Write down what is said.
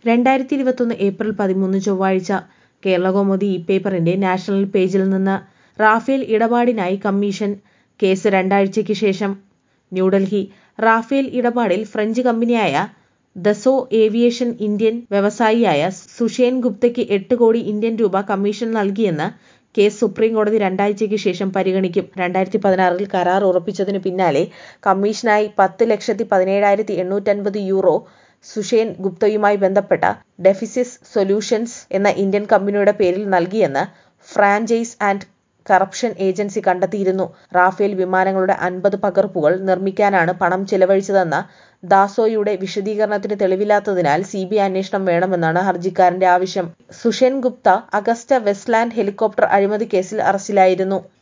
രണ്ടായിരത്തി ഇരുപത്തൊന്ന് ഏപ്രിൽ പതിമൂന്ന് ചൊവ്വാഴ്ച കേരളകൗമുദി ഇ പേപ്പറിന്റെ നാഷണൽ പേജിൽ നിന്ന് റാഫേൽ ഇടപാടിനായി കമ്മീഷൻ കേസ് രണ്ടാഴ്ചയ്ക്ക് ശേഷം ന്യൂഡൽഹി റാഫേൽ ഇടപാടിൽ ഫ്രഞ്ച് കമ്പനിയായ ദസോ ഏവിയേഷൻ ഇന്ത്യൻ വ്യവസായിയായ സുഷേൻ ഗുപ്തയ്ക്ക് എട്ട് കോടി ഇന്ത്യൻ രൂപ കമ്മീഷൻ നൽകിയെന്ന കേസ് സുപ്രീം കോടതി രണ്ടാഴ്ചയ്ക്ക് ശേഷം പരിഗണിക്കും. രണ്ടായിരത്തി പതിനാറിൽ കരാർ ഉറപ്പിച്ചതിനു പിന്നാലെ കമ്മീഷനായി പത്ത് ലക്ഷത്തി പതിനേഴായിരത്തി എണ്ണൂറ്റൻപത് യൂറോ സുഷേൻ ഗുപ്തയുമായി ബന്ധപ്പെട്ട ഡെഫിസിസ് സൊല്യൂഷൻസ് എന്ന ഇന്ത്യൻ കമ്പനിയുടെ പേരിൽ നൽകിയെന്ന് ഫ്രാഞ്ചൈസ് ആൻഡ് കറപ്ഷൻ ഏജൻസി കണ്ടെത്തിയിരുന്നു. റാഫേൽ വിമാനങ്ങളുടെ അൻപത് പകർപ്പുകൾ നിർമ്മിക്കാനാണ് പണം ചെലവഴിച്ചതെന്ന ദാസോയുടെ വിശദീകരണത്തിന് തെളിവില്ലാത്തതിനാൽ സിബിഐ അന്വേഷണം വേണമെന്നാണ് ഹർജിക്കാരന്റെ ആവശ്യം. Sushen Gupta Agusta Westland helicopter അഴിമതി കേസിൽ അറസ്റ്റിലായിരുന്നു.